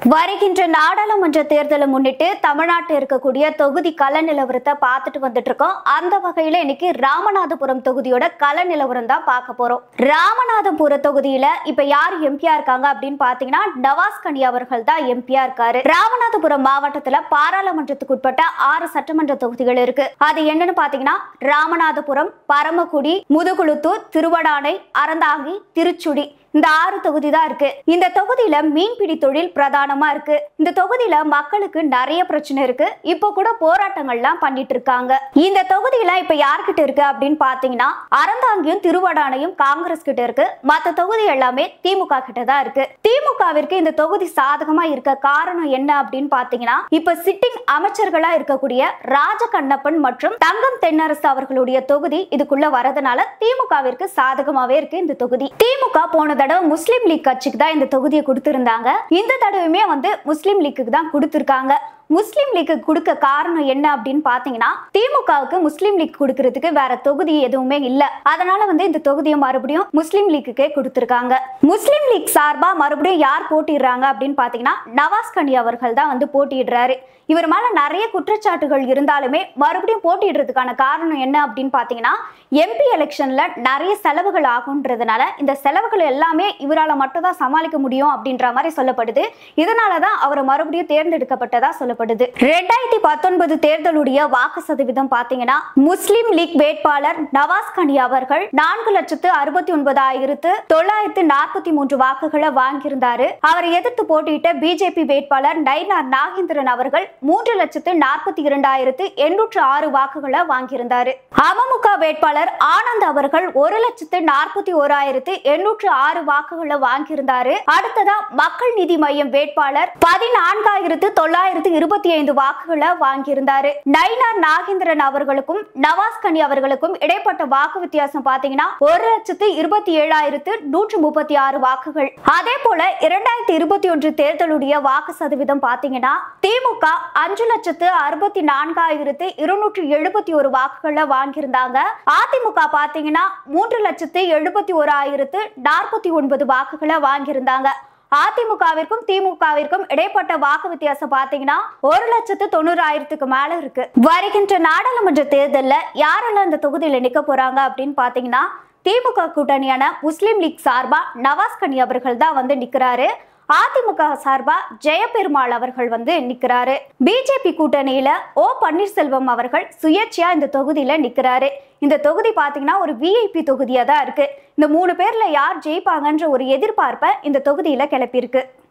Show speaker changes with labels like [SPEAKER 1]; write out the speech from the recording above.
[SPEAKER 1] வருகின்ற நாடாளுமன்ற தேர்தலை முன்னிட்டு தமிழ்நாட்டில் இருக்கக்கூடிய தொகுதி கள நிலவரத்தை பார்த்துட்டு வந்துட்டு இருக்கோம் அந்த வகையில இன்னைக்கு ராமநாதபுரம் தொகுதியோட கள நிலவரம் தான் பார்க்க போறோம் ராமநாதபுரம் தொகுதியில இப்ப யார் எம்பியா இருக்காங்க அப்படின்னு பாத்தீங்கன்னா நவாஸ் கனி அவர்கள் தான் எம்பியா இருக்காரு ராமநாதபுரம் மாவட்டத்துல பாராளுமன்றத்துக்கு உட்பட்ட ஆறு சட்டமன்ற தொகுதிகள் இருக்கு அது என்னன்னு பாத்தீங்கன்னா ராமநாதபுரம் பரமக்குடி முதுகுளுத்தூர் திருவடானை அறந்தாங்கி திருச்சுடி இந்த ஆறு தொகுதி தான் இருக்கு இந்த தொகுதியில மீன்பிடி தொழில் பிரதானமா இருக்கு இந்த தொகுதியில மக்களுக்கு நிறைய பிரச்சனை இருக்கு இப்போ கூட போராட்டங்கள்லாம் பண்ணிட்டு இருக்காங்க இந்த தொகுதியில இப்ப யார்கிட்ட இருக்கு அப்படின்னு பாத்தீங்கன்னா அறந்தாங்கியும் திருவடானையும் காங்கிரஸ் கிட்ட இருக்கு மத்த தொகுதி எல்லாமே திமுக கிட்ட தான் இருக்கு திமுகவிற்கு இந்த தொகுதி சாதகமா இருக்க காரணம் என்ன அப்படின்னு பாத்தீங்கன்னா இப்ப சிட்டிங் அமைச்சர்களா இருக்கக்கூடிய ராஜகண்ணப்பன் மற்றும் தங்கம் தென்னரசு அவர்களுடைய தொகுதி இதுக்குள்ள வரதுனால திமுகவிற்கு சாதகமாவே இருக்கு இந்த தொகுதி திமுக போன தடவை முஸ்லீம் லீக் கட்சிக்கு தான் இந்த தொகுதியை கொடுத்திருந்தாங்க இந்த தடவையுமே வந்து முஸ்லீம் லீக்குக்கு தான் கொடுத்திருக்காங்க முஸ்லீம் லீக்கு கொடுக்க காரணம் என்ன அப்படின்னு பாத்தீங்கன்னா திமுகவுக்கு முஸ்லீம் லீக் கொடுக்கறதுக்கு வேற தொகுதி எதுவுமே இல்ல அதனால வந்து இந்த தொகுதியை மறுபடியும் முஸ்லீம் லீக்குக்கே கொடுத்திருக்காங்க முஸ்லீம் லீக் சார்பா மறுபடியும் யார் போட்டிடுறாங்க அப்படின்னு பாத்தீங்கன்னா நவாஸ் கனி அவர்கள் தான் வந்து போட்டியிடுறாரு இவர் மேல நிறைய குற்றச்சாட்டுகள் இருந்தாலுமே மறுபடியும் போட்டியிடுறதுக்கான காரணம் என்ன அப்படின்னு பாத்தீங்கன்னா எம்பி எலெக்ஷன்ல நிறைய செலவுகள் ஆகுன்றதுனால இந்த செலவுகள் எல்லாமே இவரால மட்டும் தான் சமாளிக்க முடியும் அப்படின்ற மாதிரி சொல்லப்படுது இதனாலதான் அவர் மறுபடியும் தேர்ந்தெடுக்கப்பட்டதா சொல்லப்படுது ரெண்டாயிரத்தி பத்தொன்பது தேர்தலுடைய வாக்கு சதவீதம் பாத்தீங்கன்னா முஸ்லிம் லீக் வேட்பாளர் நவாஸ் கனி அவர்கள் நான்கு லட்சத்து அறுபத்தி ஒன்பதாயிரத்து தொள்ளாயிரத்து நாற்பத்தி மூன்று வாக்குகளை வாங்கியிருந்தாரு அவரை எதிர்த்து போட்டியிட்ட பிஜேபி வேட்பாளர் நயினார் நாகேந்திரன் அவர்கள் மூன்று லட்சத்து நாற்பத்தி இரண்டாயிரத்து எண்ணூற்று ஆறு வாக்குகளை வாங்கியிருந்தாரு அமமுக வேட்பாளர் ஆனந்த் அவர்கள் ஒரு லட்சத்து நாற்பத்தி ஓராயிரத்து எண்ணூற்று ஆறு வாக்குகளை வாங்கியிருந்தாரு அடுத்ததா மக்கள் நீதி மையம் வேட்பாளர் பதினான்காயிரத்து தொள்ளாயிரத்து இருபத்தி ஐந்து வாக்குகளை வாங்கியிருந்தாரு நயினார் நாகேந்திரன் அவர்களுக்கும் நவாஸ் கனி அவர்களுக்கும் இடைப்பட்ட வாக்கு வித்தியாசம் பாத்தீங்கன்னா ஒரு லட்சத்து இருபத்தி ஏழாயிரத்து நூற்று முப்பத்தி ஆறு வாக்குகள் அதே போல இரண்டாயிரத்தி இருபத்தி ஒன்று தேர்தலுடைய வாக்கு சதவீதம் பாத்தீங்கன்னா திமுக அஞ்சு லட்சத்து அறுபத்தி நான்காயிரத்து இருநூற்று எழுபத்தி ஒரு வாக்குகளை வாங்கியிருந்தாங்க அதிமுக பாத்தீங்கன்னா மூன்று லட்சத்து எழுபத்தி ஓராயிரத்து நாற்பத்தி ஒன்பது வாக்குகளை வாங்கியிருந்தாங்க அதிமுகவிற்கும் திமுகவிற்கும் இடைப்பட்ட வாக்கு வித்தியாசம் பாத்தீங்கன்னா ஒரு லட்சத்து தொண்ணூறாயிரத்துக்கு மேல இருக்கு வருகின்ற நாடாளுமன்ற தேர்தல்ல யாரெல்லாம் இந்த தொகுதியில நிக்க போறாங்க அப்படின்னு பாத்தீங்கன்னா திமுக கூட்டணியான முஸ்லீம் லீக் சார்பா நவாஸ் கனி அவர்கள் தான் வந்து நிக்கிறாரு அதிமுக சார்பா ஜெயபெருமாள் அவர்கள் வந்து நிக்கிறாரு பிஜேபி கூட்டணியில ஓ பன்னீர்செல்வம் அவர்கள் சுயேட்சையா இந்த தொகுதியில நிக்கிறாரு இந்த தொகுதி பாத்தீங்கன்னா ஒரு விஐபி தொகுதியா தான் இருக்கு இந்த மூணு பேர்ல யார் ஜெயிப்பாங்கன்ற ஒரு எதிர்பார்ப்பை இந்த தொகுதியில கிளப்பியிருக்கு